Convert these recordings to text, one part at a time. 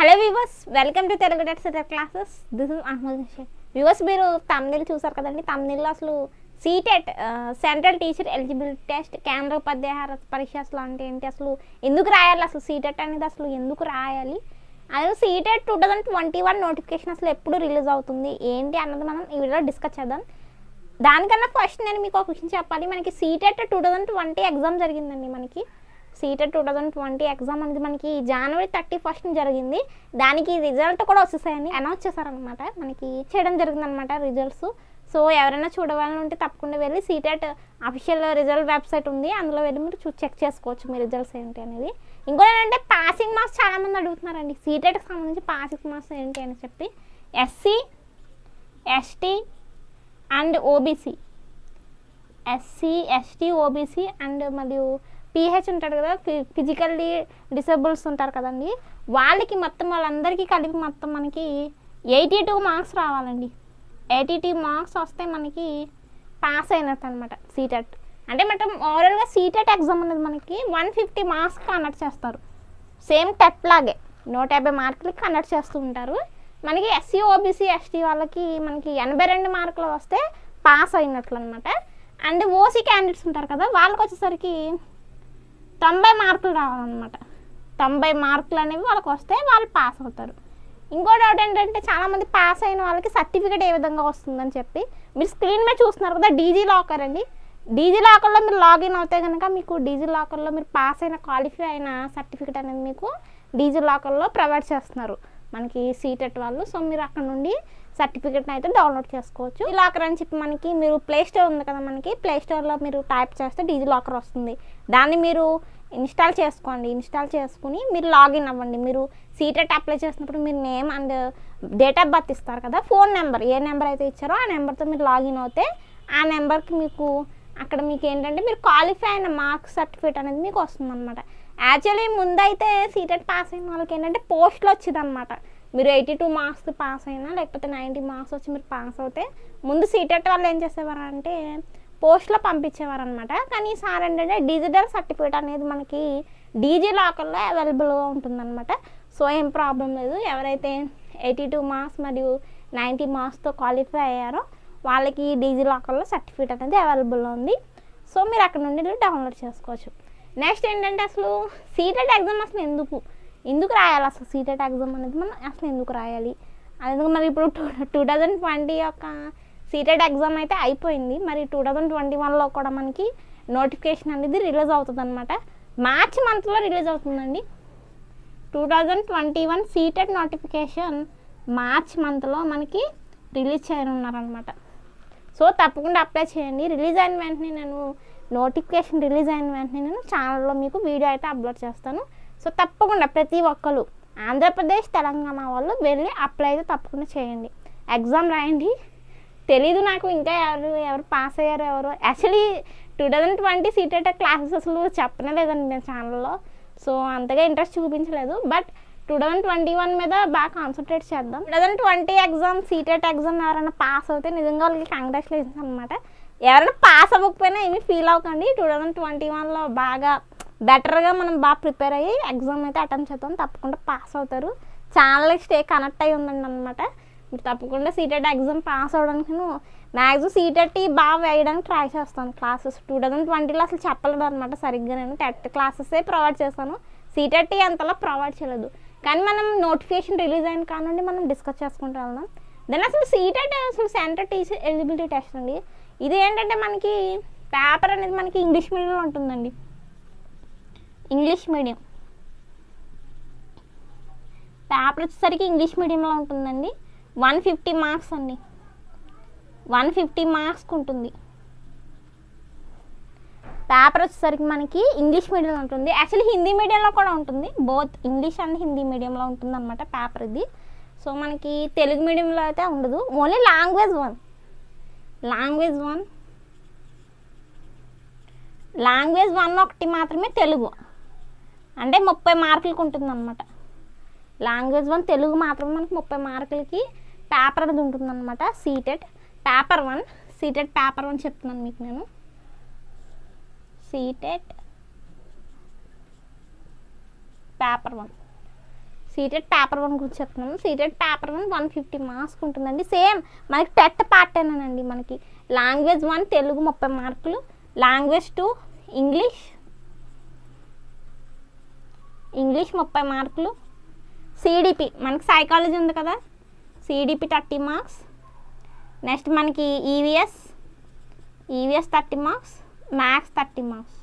hello viewers welcome to Telugu డెట్ సెటర్ classes this is Ahmed Shaikh viewers మీరు తమిళ చూసారు కదండి తమిళలో అసలు CTET central teacher eligibility test కేంద్ర ఉపాధ్యాయ పరీక్ష అసలు అంటే ఏంటి అసలు ఎందుకు రాయాలి అసలు సీటెట్ అనేది అసలు ఎందుకు రాయాలి అదే CTET two thousand twenty one notification అసలు ఎప్పుడు రిలీజ్ అవుతుంది ఏంటి అన్నది మనం ఈ వీడియోలో డిస్కస్ చేద్దాం దానికన్నా ఫస్ట్ నేను మీకు ఒక విషయం చెప్పాలి మనకి CTET two thousand twenty exam జరిగిందండి మనకి CTET two thousand twenty exam అనేది మనకి జనవరి థర్టీ ఫస్ట్ జరిగింది దానికి రిజల్ట్ కూడా వచ్చేసాయని అనౌన్స్ చేశారనమాట మనకి చేయడం జరిగింది అనమాట రిజల్ట్స్ సో ఎవరైనా చూడవాలని ఉంటే తప్పకుండా వెళ్ళి సీటెట్ అఫీషియల్ రిజల్ట్ వెబ్సైట్ ఉంది అందులో వెళ్ళి మీరు చూ చెక్ చేసుకోవచ్చు మీ రిజల్ట్స్ ఏంటి అనేది ఇంకోటి ఏంటంటే పాసింగ్ మార్క్స్ చాలామంది అడుగుతున్నారండి సీటెట్కి సంబంధించి పాసింగ్ మార్క్స్ ఏంటి అని చెప్పి SC ST and OBC SC ST OBC and మరియు పీహెచ్ ఉంటాడు కదా ఫిజికల్లీ డిసేబుల్స్ ఉంటారు కదండి వాళ్ళకి మొత్తం వాళ్ళందరికీ కలిపి మొత్తం మనకి ఎయిటీ టూ మార్క్స్ రావాలండి ఎయిటీ టూ మార్క్స్ వస్తే మనకి పాస్ అయినట్టు అనమాట సీటెట్ అంటే మనం ఓవరాల్గా సీటెట్ ఎగ్జామ్ అనేది మనకి వన్ ఫిఫ్టీ మార్క్స్ కండక్ట్ చేస్తారు సేమ్ టెట్ లాగే నూట యాభై మార్కులకి కండక్ట్ చేస్తూ ఉంటారు మనకి ఎస్సీ ఓబీసీ ఎస్టీ వాళ్ళకి మనకి ఎనభై రెండు మార్కులు వస్తే పాస్ అయినట్లు అనమాట అండ్ ఓసీ క్యాండిడేట్స్ ఉంటారు కదా వాళ్ళకి వచ్చేసరికి తొంభై మార్కులు రావాలన్నమాట తొంభై మార్కులు అనేవి వాళ్ళకి వస్తే వాళ్ళు పాస్ అవుతారు ఇంకో డౌట్ ఏంటంటే చాలామంది పాస్ అయిన వాళ్ళకి సర్టిఫికేట్ ఏ విధంగా వస్తుందని చెప్పి మీరు స్క్రీన్ మీద చూస్తున్నారు కదా డీజీ లాకర్ అండి డీజీ లాకర్లో మీరు లాగిన్ అవుతే కనుక మీకు డీజీ లాకర్లో మీరు పాస్ అయిన క్వాలిఫై అయిన సర్టిఫికేట్ అనేది మీకు డీజీ లాకర్లో ప్రొవైడ్ చేస్తున్నారు మనకి సీటెట్ వాళ్ళు సో మీరు అక్కడ నుండి సర్టిఫికేట్ని అయితే డౌన్లోడ్ చేసుకోవచ్చు ఈ లాకర్ అని చెప్పి మనకి మీరు ప్లే స్టోర్ ఉంది కదా మనకి ప్లే స్టోర్లో మీరు టైప్ చేస్తే డీజీ లాకర్ వస్తుంది దాన్ని మీరు ఇన్స్టాల్ చేసుకోండి ఇన్స్టాల్ చేసుకుని మీరు లాగిన్ అవ్వండి మీరు సీటెట్ అప్లై చేసినప్పుడు మీరు name and date of birth ఇస్తారు కదా ఫోన్ నెంబర్ ఏ నెంబర్ అయితే ఇచ్చారో ఆ నెంబర్తో మీరు లాగిన్ అవుతే ఆ నెంబర్కి మీకు అక్కడ మీకు ఏంటంటే మీరు క్వాలిఫై అయిన మార్క్స్ సర్టిఫికేట్ అనేది మీకు వస్తుంది అనమాట యాక్చువల్లీ ముందైతే సీటెట్ పాస్ అయిన వాళ్ళకి ఏంటంటే పోస్ట్లో వచ్చింది అనమాట మీరు ఎయిటీ టూ మార్క్స్ పాస్ అయినా లేకపోతే నైంటీ మార్క్స్ వచ్చి మీరు పాస్ అవుతే ముందు సీటెట్ వాళ్ళు ఏం చేసేవారు అంటే పోస్ట్లో పంపించేవారు అనమాట కానీ ఈసారి ఏంటంటే డిజిటల్ సర్టిఫికేట్ అనేది మనకి డీజీ లాకర్లో అవైలబుల్గా ఉంటుందన్నమాట సో ఏం ప్రాబ్లం లేదు ఎవరైతే ఎయిటీ టూ మార్క్స్ మరియు నైంటీ మార్క్స్తో క్వాలిఫై అయ్యారో వాళ్ళకి డీజీ లాకర్లో సర్టిఫికేట్ అనేది అవైలబుల్లో ఉంది సో మీరు అక్కడ నుండి డౌన్లోడ్ చేసుకోవచ్చు నెక్స్ట్ ఏంటంటే అసలు సీటెట్ ఎగ్జామ్ అసలు ఎందుకు ఎందుకు రాయాలి అసలు సీటెట్ ఎగ్జామ్ అనేది మనం అసలు ఎందుకు రాయాలి అందుకు మరి ఇప్పుడు టూ టూ థౌజండ్ ట్వంటీ యొక్క సీటెట్ ఎగ్జామ్ అయితే అయిపోయింది మరి టూ థౌజండ్ ట్వంటీ వన్లో కూడా మనకి నోటిఫికేషన్ అనేది రిలీజ్ అవుతుంది అనమాట మార్చ్ మంత్లో రిలీజ్ అవుతుందండి two thousand twenty one CTET notification March మంత్లో మనకి రిలీజ్ చేయనున్నారనమాట సో తప్పకుండా అప్లై చేయండి రిలీజ్ అయిన వెంటనే నేను నోటిఫికేషన్ రిలీజ్ అయిన వెంటనే నేను ఛానల్లో మీకు వీడియో అయితే అప్లోడ్ చేస్తాను సో తప్పకుండా ప్రతి ఒక్కరు ఆంధ్రప్రదేశ్ తెలంగాణ వాళ్ళు వెళ్ళి అప్లై అయితే తప్పకుండా చేయండి ఎగ్జామ్ రాయండి తెలీదు నాకు ఇంకా ఎవరు ఎవరు పాస్ అయ్యారు ఎవరు actually two thousand twenty CTET classes అసలు చెప్పనే లేదండి నేను ఛానల్లో సో అంతగా ఇంట్రెస్ట్ చూపించలేదు but two thousand twenty one మీద బాగా కాన్సన్ట్రేట్ చేద్దాం two thousand twenty exam CTET exam ఎవరైనా పాస్ అవుతే నిజంగా వాళ్ళకి కంగ్రాచులేషన్స్ అనమాట ఎవరైనా పాస్ అవ్వకపోయినా ఏమీ ఫీల్ అవ్వకండి టూ థౌజండ్ ట్వంటీ వన్లో బాగా బెటర్గా మనం బాగా ప్రిపేర్ అయ్యి ఎగ్జామ్ అయితే అటెంప్ట్ చేద్దాం తప్పకుండా పాస్ అవుతారు ఛానల్కి స్టే కనెక్ట్ అయ్యి ఉండండి అనమాట మీరు తప్పకుండా సీటెట్ ఎగ్జామ్ పాస్ అవ్వడానికి నేను మ్యాక్సిమం సీటెట్ బాగా వేయడానికి ట్రై చేస్తాను క్లాసెస్ టూ థౌజండ్ ట్వంటీలో అసలు చెప్పలేదు అనమాట సరిగ్గా నేను టెట్ క్లాసెసే ప్రొవైడ్ చేస్తాను సీటెట్ అంతలా ప్రొవైడ్ చేయలేదు కానీ మనం నోటిఫికేషన్ రిలీజ్ అయిన కానుండి మనం డిస్కస్ చేసుకుంటూ వెళ్దాం దెన్ అసలు సీటెట్ అసలు సెంటర్ టీచర్ ఎలిజిబిలిటీ టెస్ట్ అండి ఇది ఏంటంటే మనకి పేపర్ అనేది మనకి ఇంగ్లీష్ మీడియంలో ఉంటుందండి ఇంగ్లీష్ మీడియం పేపర్ వచ్చేసరికి ఇంగ్లీష్ మీడియంలో ఉంటుందండి వన్ ఫిఫ్టీ మార్క్స్ అండి వన్ ఫిఫ్టీ మార్క్స్కి ఉంటుంది పేపర్ వచ్చేసరికి మనకి ఇంగ్లీష్ మీడియంలో ఉంటుంది యాక్చువల్లీ హిందీ మీడియంలో కూడా ఉంటుంది బోత్ ఇంగ్లీష్ అండ్ హిందీ మీడియంలో ఉంటుంది అనమాట పేపర్ ఇది సో మనకి తెలుగు మీడియంలో అయితే ఉండదు only language one language one language one ఒకటి మాత్రమే తెలుగు అంటే ముప్పై మార్కులకి ఉంటుంది అనమాట లాంగ్వేజ్ వన్ తెలుగు మాత్రమే మనకి ముప్పై మార్కులకి పేపర్ అనేది ఉంటుంది అనమాట CTET paper one CTET paper one చెప్తున్నాను మీకు నేను CTET paper one CTET paper one గురించి చెప్తున్నాము CTET paper one one fifty marks ఉంటుందండి సేమ్ మనకి టెట్ పార్టేనండి మనకి లాంగ్వేజ్ వన్ తెలుగు ముప్పై మార్కులు లాంగ్వేజ్ టూ ఇంగ్లీష్ ఇంగ్లీష్ ముప్పై మార్కులు సిడిపి మనకి సైకాలజీ ఉంది కదా సిడిపి థర్టీ మార్క్స్ నెక్స్ట్ మనకి EVS EVS thirty marks maths thirty marks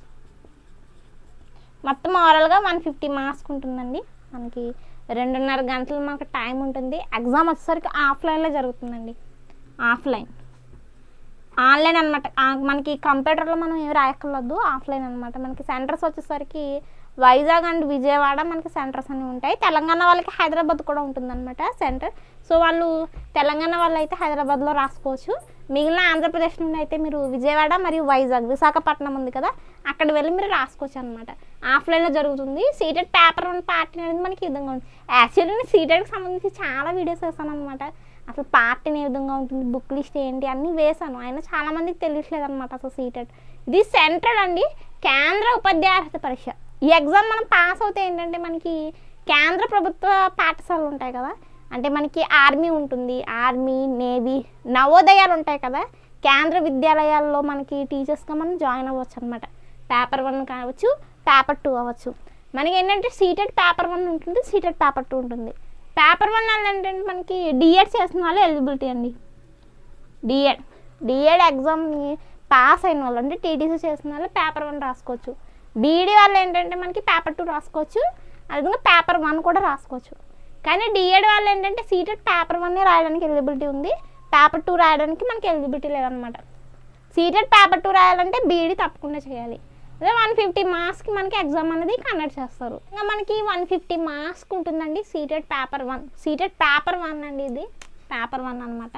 మొత్తం ఓవరాల్గా వన్ ఫిఫ్టీ మార్క్స్ ఉంటుందండి మనకి రెండున్నర గంటలు మనకి టైం ఉంటుంది ఎగ్జామ్ వచ్చేసరికి ఆఫ్లైన్లో జరుగుతుందండి ఆఫ్లైన్ ఆన్లైన్ అనమాట మనకి కంప్యూటర్లో మనం ఏమి రాయక్కర్లేదు ఆఫ్లైన్ అనమాట మనకి సెంటర్స్ వచ్చేసరికి వైజాగ్ అండ్ విజయవాడ మనకి సెంటర్స్ అన్నీ ఉంటాయి తెలంగాణ వాళ్ళకి హైదరాబాద్ కూడా ఉంటుందన్నమాట సెంటర్ సో వాళ్ళు తెలంగాణ వాళ్ళు అయితే హైదరాబాద్లో రాసుకోవచ్చు మిగిలిన ఆంధ్రప్రదేశ్ నుండి అయితే మీరు విజయవాడ మరియు వైజాగ్ విశాఖపట్నం ఉంది కదా అక్కడ వెళ్ళి మీరు రాసుకోవచ్చు అనమాట ఆఫ్లైన్లో జరుగుతుంది సీటెడ్ పేపర్ వన్ పార్టీ అనేది మనకి ఈ విధంగా ఉంటుంది యాక్చువల్లీ నేను సీటెడ్కి సంబంధించి చాలా వీడియోస్ వేసాను అనమాట అసలు పార్టీని ఏ విధంగా ఉంటుంది బుక్ లిస్ట్ ఏంటి అన్నీ వేసాను అయినా చాలా మందికి తెలియట్లేదు అనమాట అసలు సీటెడ్ ఇది సెంట్రల్ అండి కేంద్ర ఉపాధ్యాయ అర్హత పరీక్ష ఈ ఎగ్జామ్ మనం పాస్ అవుతే ఏంటంటే మనకి కేంద్ర ప్రభుత్వ పాఠశాలలు ఉంటాయి కదా అంటే మనకి ఆర్మీ ఉంటుంది ఆర్మీ నేవీ నవోదయాలు ఉంటాయి కదా కేంద్ర విద్యాలయాల్లో మనకి టీచర్స్గా మనం జాయిన్ అవ్వచ్చు అనమాట పేపర్ వన్ కావచ్చు పేపర్ టూ అవ్వచ్చు మనకి ఏంటంటే సీటెడ్ పేపర్ వన్ ఉంటుంది సీటెడ్ పేపర్ టూ ఉంటుంది పేపర్ వన్ వాళ్ళు ఏంటంటే మనకి డిఎడ్ చేసిన వాళ్ళు ఎలిజిబిలిటీ అండి డిఎడ్ డిఎడ్ ఎగ్జామ్ని పాస్ అయిన వాళ్ళు అంటే టీటీసీ చేసిన వాళ్ళు పేపర్ వన్ రాసుకోవచ్చు బీఈడి వాళ్ళు ఏంటంటే మనకి పేపర్ టూ రాసుకోవచ్చు అదేవిధంగా పేపర్ వన్ కూడా రాసుకోవచ్చు కానీ డిఎడ్ వాళ్ళు ఏంటంటే సీటెడ్ పేపర్ వన్ రాయడానికి ఎలిజిబిలిటీ ఉంది పేపర్ టూ రాయడానికి మనకి ఎలిజిబిలిటీ లేదనమాట సీటెడ్ పేపర్ టూ రాయాలంటే బీఈడి తప్పకుండా చేయాలి అదే వన్ ఫిఫ్టీ మార్క్స్కి మనకి ఎగ్జామ్ అనేది కండక్ట్ చేస్తారు ఇంకా మనకి వన్ ఫిఫ్టీ మార్క్స్కి ఉంటుందండి CTET paper one CTET paper one అండి ఇది పేపర్ వన్ అనమాట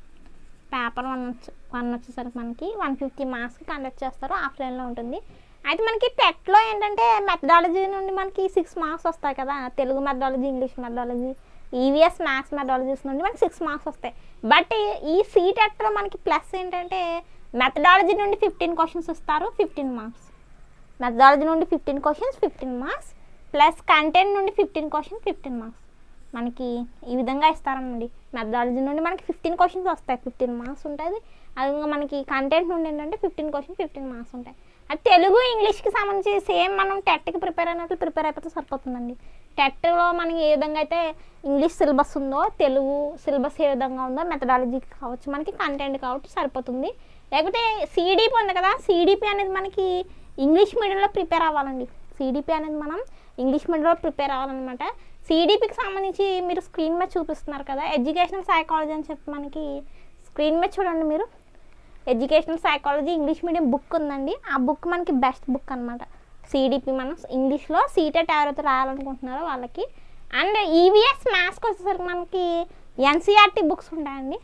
పేపర్ వన్ వచ్చి వన్ వచ్చేసరికి మనకి వన్ ఫిఫ్టీ మార్క్స్కి కండక్ట్ చేస్తారు ఆఫ్లైన్లో ఉంటుంది అయితే మనకి టెట్లో ఏంటంటే మెథడాలజీ నుండి మనకి సిక్స్ మార్క్స్ వస్తాయి కదా Telugu methodology English methodology EVS maths methodologies నుండి మనకి సిక్స్ మార్క్స్ వస్తాయి బట్ ఈ సీటెట్లో మనకి ప్లస్ ఏంటంటే మెథడాలజీ నుండి ఫిఫ్టీన్ క్వశ్చన్స్ ఇస్తారు ఫిఫ్టీన్ మార్క్స్ మెథడాలజీ నుండి fifteen questions fifteen marks plus content నుండి ఫిఫ్టీన్ క్వశ్చన్ ఫిఫ్టీన్ మార్క్స్ మనకి ఈ విధంగా ఇస్తారండి మెథడాలజీ నుండి మనకి ఫిఫ్టీన్ క్వశ్చన్స్ వస్తాయి ఫిఫ్టీన్ మార్క్స్ ఉంటుంది అదేవిధంగా మనకి కంటెంట్ నుండి ఏంటంటే ఫిఫ్టీన్ క్వశ్చన్ ఫిఫ్టీన్ మార్క్స్ ఉంటాయి అది తెలుగు ఇంగ్లీష్కి సంబంధించి సేమ్ మనం టెట్కి ప్రిపేర్ అయినట్లు ప్రిపేర్ అయిపోతే సరిపోతుందండి టెట్లో మనకి ఏ విధంగా అయితే ఇంగ్లీష్ సిలబస్ ఉందో తెలుగు సిలబస్ ఏ విధంగా ఉందో మెథడాలజీ కావచ్చు మనకి కంటెంట్ కావచ్చు సరిపోతుంది లేకపోతే సిడిపి ఉంది కదా సిడిపి అనేది మనకి ఇంగ్లీష్ మీడియంలో ప్రిపేర్ అవ్వాలండి సిడిపి అనేది మనం ఇంగ్లీష్ మీడియంలో ప్రిపేర్ అవ్వాలన్నమాట సిడిపికి సంబంధించి మీరు స్క్రీన్ మీద చూపిస్తున్నారు కదా ఎడ్యుకేషనల్ సైకాలజీ అని చెప్పి మనకి స్క్రీన్ మీద చూడండి మీరు educational psychology English medium book ఉందండి ఆ బుక్ మనకి బెస్ట్ బుక్ అనమాట సిడిపి మనం ఇంగ్లీష్లో సీటెట్ ఎవరైతే రాయాలనుకుంటున్నారో వాళ్ళకి అండ్ ఈవీఎస్ మ్యాథ్స్కి వచ్చేసరికి మనకి ఎన్సీఆర్టీ బుక్స్ ఉంటాయండి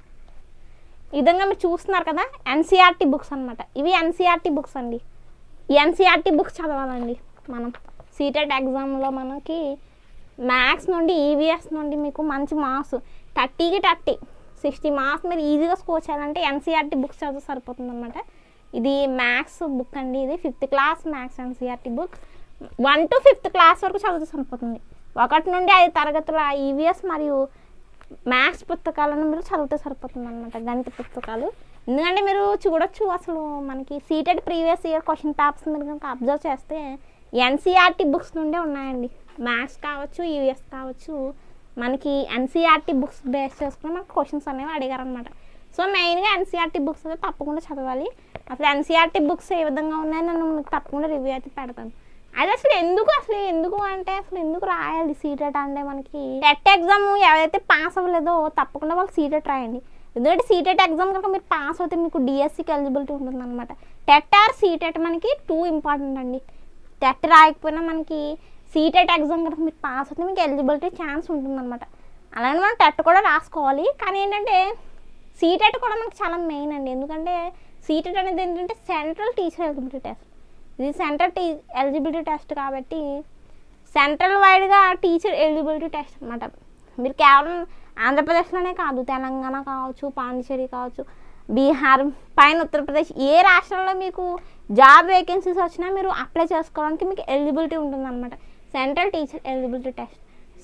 ఈ విధంగా మీరు చూస్తున్నారు కదా ఎన్సీఆర్టీ బుక్స్ అనమాట ఇవి ఎన్సీఆర్టీ బుక్స్ అండి ఈ ఎన్సీఆర్టీ బుక్స్ చదవాలండి మనం సీటెట్ ఎగ్జామ్లో మనకి మ్యాథ్స్ నుండి ఈవీఎస్ నుండి మీకు మంచి మార్క్స్ థర్టీకి థర్టీ సిక్స్టీ మార్క్స్ మీరు ఈజీగా స్కోర్ చేయాలంటే ఎన్సీఆర్టీ బుక్స్ చదివితే సరిపోతుంది అనమాట ఇది మ్యాథ్స్ బుక్ అండి ఇది fifth class maths NCERT book one to fifth class వరకు చదివితే సరిపోతుంది ఒకటి నుండి ఐదు తరగతుల ఈవీఎస్ మరియు మ్యాథ్స్ పుస్తకాలను మీరు చదివితే సరిపోతుంది అనమాట గణిత పుస్తకాలు ఎందుకంటే మీరు చూడొచ్చు అసలు మనకి CTET previous year question papers మీరు కనుక అబ్జర్వ్ చేస్తే ఎన్సీఆర్టీ బుక్స్ నుండే ఉన్నాయండి మ్యాథ్స్ కావచ్చు ఈవీఎస్ కావచ్చు మనకి ఎన్సీఆర్టీ బుక్స్ బేస్ చేసుకుని మనకి క్వశ్చన్స్ అనేవి అడిగారనమాట సో మెయిన్గా ఎన్సీఆర్టీ బుక్స్ అయితే తప్పకుండా చదవాలి అసలు ఎన్సీఆర్టీ బుక్స్ ఏ విధంగా ఉన్నాయో నేను మీకు తప్పకుండా రివ్యూ అయితే పెడతాను అది అసలు ఎందుకు అసలు ఎందుకు అంటే అసలు ఎందుకు రాయాలి సీటెట్ అంటే మనకి టెట్ ఎగ్జామ్ ఎవరైతే పాస్ అవ్వలేదో తప్పకుండా వాళ్ళు సీటెట్ రాయండి ఎందుకంటే సీటెట్ ఎగ్జామ్ కనుక మీరు పాస్ అవుతే మీకు డిఎస్సికి ఎలిజిబిలిటీ ఉంటుంది అనమాట టెట్ ఆర్ సీటెట్ మనకి టూ ఇంపార్టెంట్ అండి టెట్ రాయకపోయినా మనకి సీటెట్ ఎగ్జామ్ కనుక మీరు పాస్ అవుతే మీకు ఎలిజిబిలిటీ ఛాన్స్ ఉంటుందన్నమాట అలానే మనం టెట్ కూడా రాసుకోవాలి కానీ ఏంటంటే సీటెట్ కూడా మనకి చాలా మెయిన్ అండి ఎందుకంటే సీటెట్ అనేది ఏంటంటే సెంట్రల్ టీచర్ ఎలిజిబిలిటీ టెస్ట్ ఇది సెంట్రల్ టీ ఎలిజిబిలిటీ టెస్ట్ కాబట్టి సెంట్రల్ వైడ్గా టీచర్ ఎలిజిబిలిటీ టెస్ట్ అనమాట మీరు కేవలం ఆంధ్రప్రదేశ్లోనే కాదు తెలంగాణ కావచ్చు పాండిచేరి కావచ్చు బీహార్ పైన ఉత్తరప్రదేశ్ ఏ రాష్ట్రంలో మీకు జాబ్ వేకెన్సీస్ వచ్చినా మీరు అప్లై చేసుకోవడానికి మీకు ఎలిజిబిలిటీ ఉంటుందన్నమాట central teacher eligibility test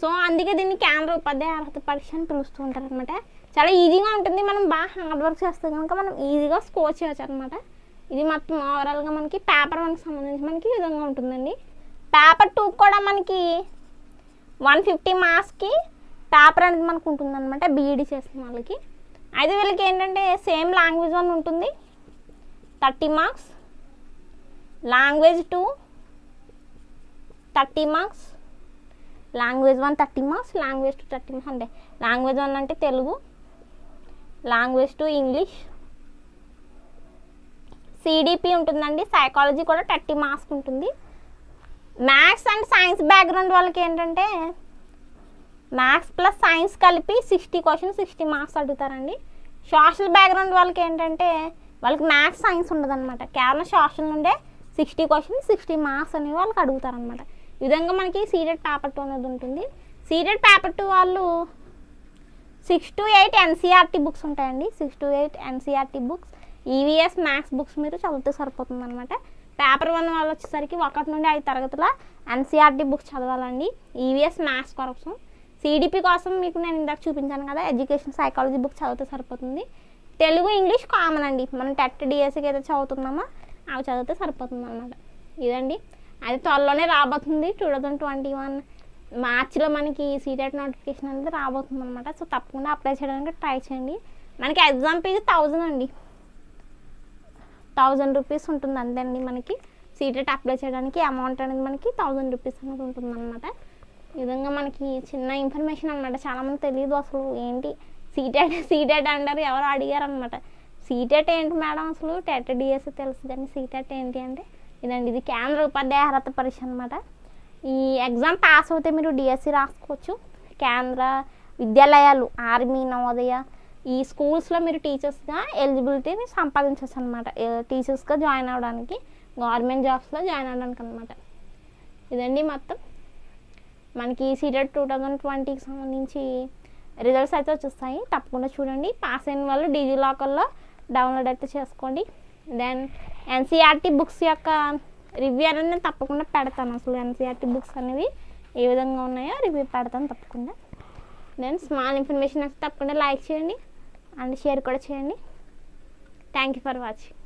so అందుకే దీన్ని కేంద్ర ఉపాధ్యాయ అర్హత పరీక్ష అని పిలుస్తూ ఉంటారు అనమాట చాలా ఈజీగా ఉంటుంది మనం బాగా హార్డ్ వర్క్ చేస్తే కనుక మనం ఈజీగా స్కోర్ చేయొచ్చు అనమాట ఇది మొత్తం ఓవరాల్గా మనకి పేపర్ వన్కి సంబంధించి మనకి ఈ విధంగా ఉంటుందండి పేపర్ టూ కూడా మనకి వన్ ఫిఫ్టీ మార్క్స్కి పేపర్ అనేది మనకు ఉంటుంది అనమాట బీఈడి చేసిన వాళ్ళకి అయితే వీళ్ళకి ఏంటంటే సేమ్ లాంగ్వేజ్ వన్ ఉంటుంది thirty marks language two thirty marks language one thirty marks language two thirty marks అంటే లాంగ్వేజ్ వన్ అంటే Telugu language two English CDP ఉంటుందండి సైకాలజీ కూడా థర్టీ మార్క్స్ ఉంటుంది మ్యాథ్స్ అండ్ సైన్స్ బ్యాక్గ్రౌండ్ వాళ్ళకి ఏంటంటే మ్యాథ్స్ ప్లస్ సైన్స్ కలిపి sixty question sixty marks అడుగుతారండి social background వాళ్ళకి ఏంటంటే వాళ్ళకి మ్యాథ్స్ సైన్స్ ఉండదన్నమాట కేవలం సోషల్ నుండే సిక్స్టీ క్వశ్చన్ సిక్స్టీ మార్క్స్ అనేవి వాళ్ళకి అడుగుతారనమాట ఈ విధంగా మనకి సీడెడ్ పేపర్ టూ అనేది ఉంటుంది సీడెడ్ పేపర్ టూ వాళ్ళు six to eight NCERT books ఉంటాయండి six to eight NCERT books EVS maths books మీరు చదివితే సరిపోతుంది అనమాట పేపర్ వన్ వాళ్ళు వచ్చేసరికి ఒకటి నుండి ఐదు తరగతుల ఎన్సీఆర్టీ బుక్స్ చదవాలండి ఈవీఎస్ మ్యాథ్స్ కోసం సిడిపి కోసం మీకు నేను ఇందాక చూపించాను కదా ఎడ్యుకేషన్ సైకాలజీ బుక్ చదివితే సరిపోతుంది తెలుగు ఇంగ్లీష్ కామన్ అండి మనం టెట్ డిఎస్సికి అయితే చదువుతున్నామో అవి చదివితే సరిపోతుంది అనమాట ఇదండి అది త్వరలోనే రాబోతుంది టూ థౌజండ్ ట్వంటీ వన్ మార్చిలో మనకి సీటెట్ నోటిఫికేషన్ అనేది రాబోతుంది అనమాట సో తప్పకుండా అప్లై చేయడానికి ట్రై చేయండి మనకి ఎగ్జామ్ ఫీజు థౌజండ్ అండి థౌజండ్ రూపీస్ ఉంటుంది అంతేండి మనకి సీటెట్ అప్లై చేయడానికి అమౌంట్ అనేది మనకి థౌజండ్ రూపీస్ అనేది ఉంటుంది అనమాట ఈ విధంగా మనకి చిన్న ఇన్ఫర్మేషన్ అనమాట చాలామంది తెలియదు అసలు ఏంటి సీటెట్ సీటెట్ అంటారు ఎవరు అడిగారు అనమాట సీటెట్ ఏంటి మేడం అసలు టెట్ డిఎస్సి తెలుసు కానీ సీటెట్ ఏంటి అంటే ఇదండి ఇది కేంద్ర ఉపాధ్యాయ అర్హత పరీక్ష అనమాట ఈ ఎగ్జామ్ పాస్ అవుతే మీరు డిఎస్సి రాసుకోవచ్చు కేంద్ర విద్యాలయాలు ఆర్మీ నవోదయ ఈ స్కూల్స్లో మీరు టీచర్స్గా ఎలిజిబిలిటీని సంపాదించవచ్చు అనమాట టీచర్స్గా జాయిన్ అవ్వడానికి గవర్నమెంట్ జాబ్స్లో జాయిన్ అవ్వడానికి అనమాట ఇదండి మొత్తం మనకి సీటెడ్ టూ థౌజండ్ ట్వంటీకి సంబంధించి రిజల్ట్స్ అయితే వచ్చేస్తాయి తప్పకుండా చూడండి పాస్ అయిన వాళ్ళు డిజీ లాకర్లో డౌన్లోడ్ అయితే చేసుకోండి దెన్ ఎన్సీఆర్టీ బుక్స్ యొక్క రివ్యూ అనేది నేను తప్పకుండా పెడతాను అసలు ఎన్సీఆర్టీ బుక్స్ అనేవి ఏ విధంగా ఉన్నాయో రివ్యూ పెడతాను తప్పకుండా దెన్ స్మాల్ ఇన్ఫర్మేషన్ అయితే తప్పకుండా లైక్ చేయండి అండ్ షేర్ కూడా చేయండి థ్యాంక్ యూ ఫర్ వాచింగ్